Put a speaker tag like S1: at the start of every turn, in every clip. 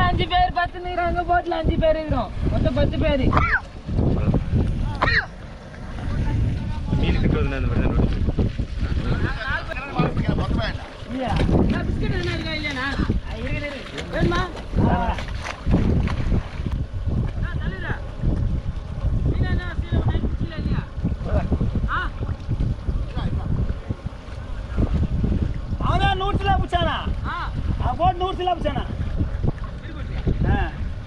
S1: அஞ்சு பேர் பத்து நிக்கிறாங்க போட்ல அஞ்சு பேர் இருக்கிறோம் மொத்தம் பத்து பேர்
S2: மீன் கட்டுவதுன்னா இந்த மாதிரி தான்
S1: இல்லையா பிஸ்கட் என்ன இருக்கா இல்லையாண்ணா இருக்கு இருக்கு வேணுமா
S3: அவன் நூறு சிலா பிடிச்சானா அவன் போட்டு நூறு சிலா பிடிச்சானா ஆ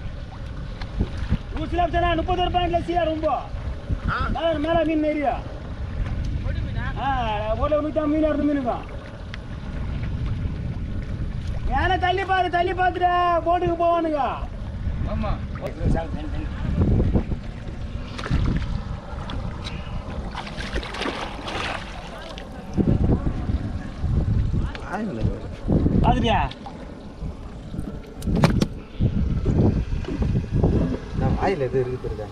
S3: நூறு சிலா பிடிச்சானா முப்பது ரூபாய்ல சீரா ரொம்ப மேல மேல மீன் ஏரியா ஆ போல நூற்றி மீன் இருந்து மீனுங்க ஏன்னா தள்ளி பாரு தள்ளி பார்த்துட்டு போட்டுக்கு போவானுங்க
S1: ஆமா
S3: பார்த்துட்டியா
S2: ஆயில் எது இருக்கு தெரியுதா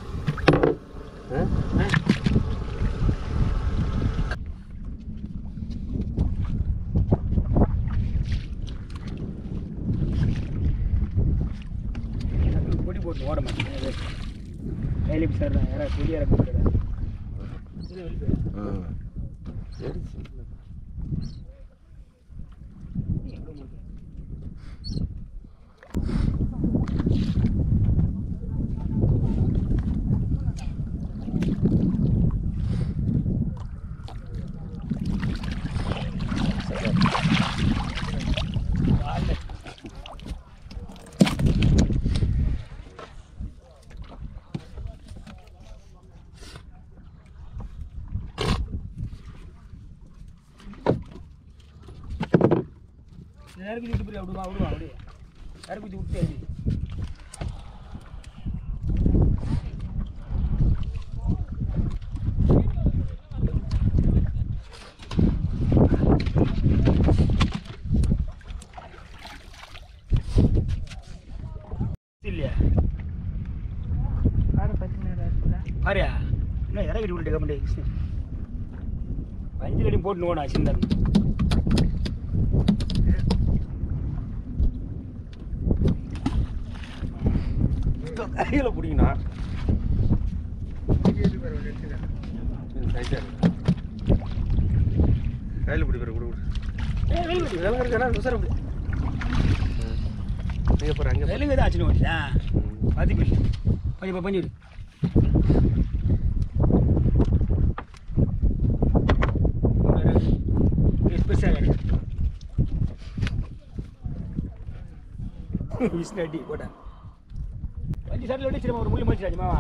S3: பொடி போட்டு ஓட மாட்டேன் கையில் இப்படி சார் யாராவது பொடி இறக்க மாட்டேன் நெருக்கி விட்டு போய் விடுவா விடுவா அப்படியே நெருக்கி விட்டு அப்படி இல்லையா பாரியா என்ன இறக்கிட்டு விட்டு கம்பெனி அஞ்சு அடி போட்டு ஓடா சின்ன
S2: கையில் பிடிக்கணும் கையில் பிடி பேர் கொடு இதெல்லாம் இருக்கா உசார நீங்கள் போகிற அங்கே
S3: வெளுங்க தான் ஆச்சுன்னு ஓட்டியா பதி போய் கொஞ்சம் பஞ்சு விடு விஷ்ணு போட்டேன் வண்டி சாட்டில் அடிச்சிருமா ஒரு முள்ளு மடிச்சிடாச்சு மாவா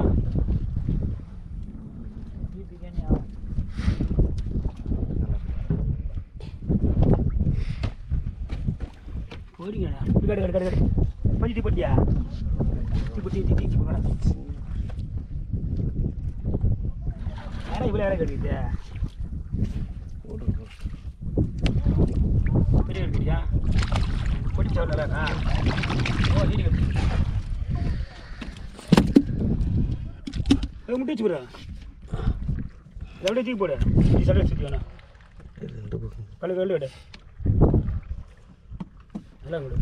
S3: போறீங்கண்ணா கடு கடு கடு கடு பஞ்சு தீ போட்டியா தீ போட்டி தீ தீ போகிறா யாரா இவ்வளோ யாரா கட்டிட்டு பெரிய கட்டியா பொட்டி சாப்பிட நல்லா ஓ நீடி கட்டி முட்டி வச்சு போடு எப்படியே தூக்கி போடு நீ சட்டை சுற்றி வேணா கல்லு கல்லு விடு நல்லா விடு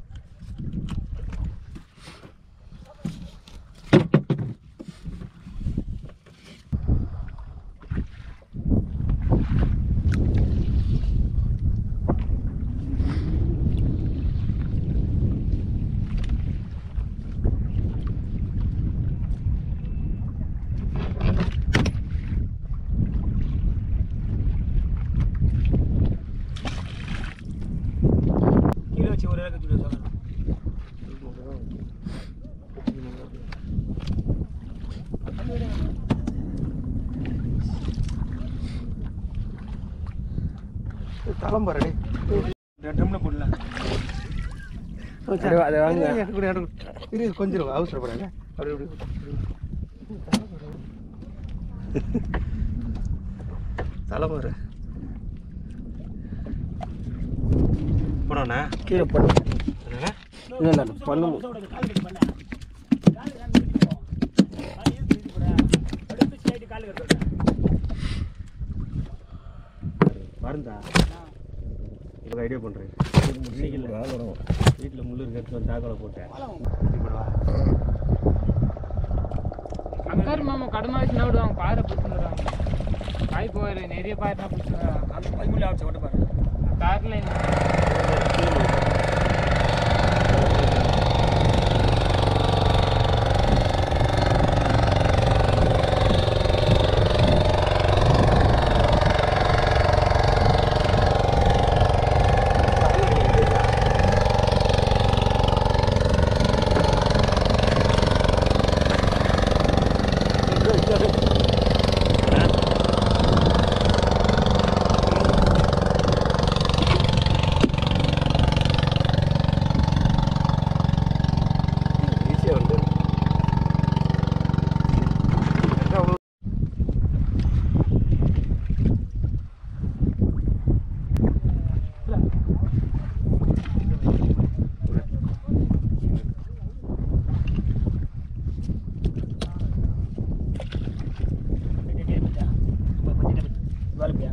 S3: கீழே வச்சு ஒரு இறக்க சொல்லி சொல்லணும்
S2: தலைம்பரடி
S3: ட்ரம்ல போடலாம்
S2: அதை வாங்க இது கொஞ்சம் அவசரப்படாங்க அப்படி அப்படி தலைமறை போனோண்ணா
S3: கீழே போடு
S2: என்னண்ணா
S3: இல்லை இல்லை பண்ணும்
S2: மருந்தா ஐடியா பண்ணுறேன் வீட்டில் முள்ளு இருக்கிறது தாக்கலை போட்டேன்
S1: அங்காரு மாமா கடமை வச்சுனா விடுவாங்க பாறை பிடிச்சிடுறாங்க காய் போயிரு நிறைய பாயிரம் பிடிச்சிடுறாங்க
S3: அது பதிமூணு ஆச்சு ஓட்ட பாரு
S1: காரில்
S2: ஈஸியாக வந்து
S3: வேலைப்பியா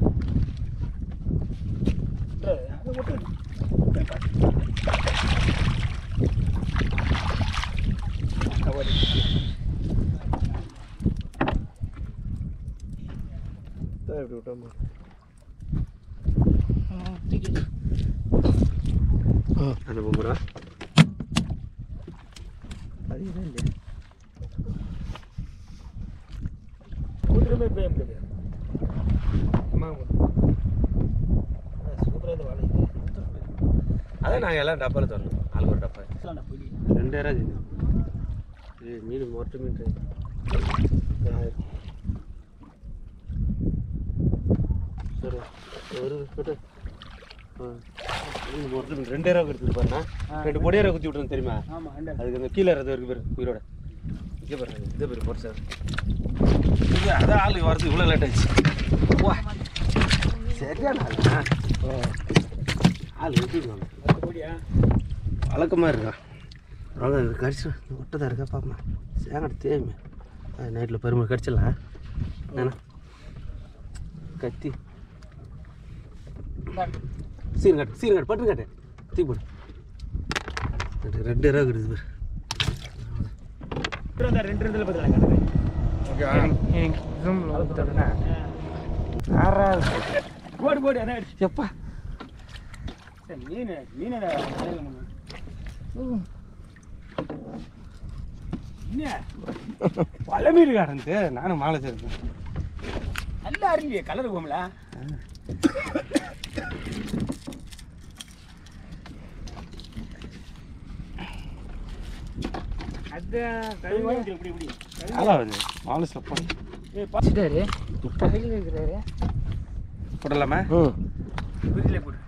S2: இப்படி விட்டோமா அந்த பொம்பரா அது இல்லை இல்லையா
S3: கூட்டுமே போய் முடியாது அம்மா சூப்பராக இந்த வாழை
S2: அதான் நாங்கள் எல்லாம் டப்பாவில் தரணும் ஆளுக்கு ஒரு டப்பா
S3: இதெல்லாம் போய்
S2: ரெண்டாயிரம் இது இது மீன் மொட்டை மீன் சரி ஒரு போட்டு மொட்டை மீன் ரெண்டாயிரம் எடுத்துட்டு பாருண்ணா ரெண்டு பொடியாரம் குத்தி விட்டுருந்தேன் தெரியுமா
S3: ஆமாம் ரெண்டு
S2: அதுக்கு அந்த கீழே இருந்து இருக்கு பேர் உயிரோட இங்கே பாருங்க இதே பேர் போட்டு சார் இது அதான் ஆள் வரது இவ்வளோ லேட் ஆச்சு வா சரியான ஆள் ஆள் எப்படி
S3: பத்து கோடியா
S2: வழக்கமாக இருக்கா அவ்வளோ கடிச்சு ஒட்டதாக இருக்கா பாப்பா சேங்கட தேயுமே அது நைட்டில் பெருமை கடிச்சிடலாம் ஏன்னா கத்தி சீன் கட்டு சீன் கட்டு பட்டு கட்டு தீ போடு ரெண்டு ரெண்டு ரூபா கிடையாது பாரு
S3: ரெண்டு ரெண்டு பார்த்துக்கலாம் போடு போடு அதான் அடிச்சு
S2: எப்பா
S3: சரி, மீன் மீன் என்ன
S2: பல மீன் காரந்து நானும் மாலை சேர்த்தேன்
S3: நல்லா அறிஞ்சியே கலர் போம்ல இப்படி இப்படி இப்படி
S2: நல்லா வந்து மாலை சப்பா
S3: ஏய்
S1: வச்சுட்டாரு கையில் இருக்கிறாரு
S2: போடலாமா
S3: ஃப்ரிட்ஜில் போடு